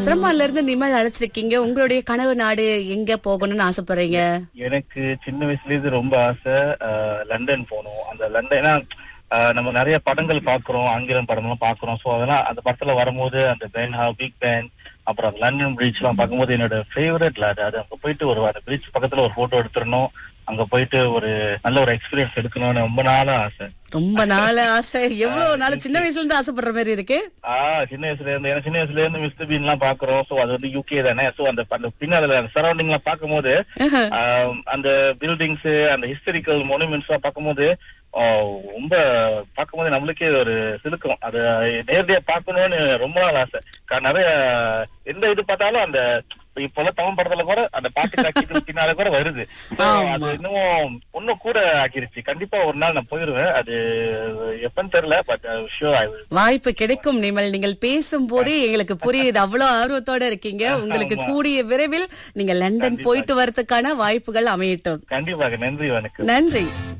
சிரமால இருந்து நிமல் அழைச்சிருக்கீங்க உங்களுடைய கனவு நாடு எங்க போகணும்னு ஆசைப்படுறீங்க எனக்கு சின்ன வயசுல இருந்து ரொம்ப ஆசை ஆஹ், லண்டன் போகணும் அந்த லண்டன் ஏன்னா ஆஹ், நம்ம நிறைய படங்கள் பாக்குறோம் ஆங்கிலம் படம்லாம் பாக்குறோம் சோ அதெல்லாம் அந்த படத்துல வரும்போது அந்த பென் ஹா பிக் பேன் அப்புறம் அந்த லண்டன் பிரிட்ஜ் எல்லாம் பார்க்கும்போது என்னோட ஃபேவரட்ல அது அது அங்க போயிட்டு ஒரு அந்த பிரிட்ஜ் பக்கத்துல ஒரு போட்டோ எடுத்துடணும் அங்க போயிட்டு ஒரு நல்ல ஒரு எக்ஸ்பீரியன்ஸ் எடுக்கணும்னு ரொம்ப நாளா ஆசை ரொம்ப நாள் ஆசை எவ்வளவு நாள் சின்ன வயசுல இருந்து ஆசைப்படுற மாதிரி இருக்கு ஆஹ் சின்ன வயசுல இருந்து ஏன்னா சின்ன வயசுல இருந்து மிஸ்டர் பீன் எல்லாம் பாக்குறோம் சோ அது வந்து யூகே தானே சோ அந்த அந்த பின்னால அந்த சரௌண்டிங் எல்லாம் பார்க்கும்போது ஆம், அந்த பில்டிங்ஸ் அந்த ஹிஸ்டரிக்கல் மொனுமெண்ட்ஸ் எல்லாம் பார்க்கும்போது ஆ, ரொம்ப பார்க்கும்போது நம்மளுக்கே ஒரு சிலுக்கும் அது நேரடியா பார்க்கணும்னு ரொம்ப நாள் ஆசை கா- நிறைய எந்த இது பார்த்தாலும் அந்த இப்போல்லாம் தமிழ் படத்துல கூட அந்த பாட்டு காட்சிகள் பின்னால கூட வருது So, ஆமா. அது இன்னும் இன்னும் கூட ஆக்கிருச்சு கண்டிப்பா ஒரு நாள் நான் போயிருவேன் அது எப்பன்னு தெரியல பட் ஷூர் வாய்ப்பு கிடைக்கும் நிமல் நீங்கள் பேசும் போதே எங்களுக்கு புரியுது அவ்வளவு ஆர்வத்தோட இருக்கீங்க உங்களுக்கு ஆமா. கூடிய விரைவில் நீங்க லண்டன் கண்டிப்பா. போயிட்டு வரதுக்கான வாய்ப்புகள் அமையட்டும் கண்டிப்பாக நன்றி வணக்கம் நன்றி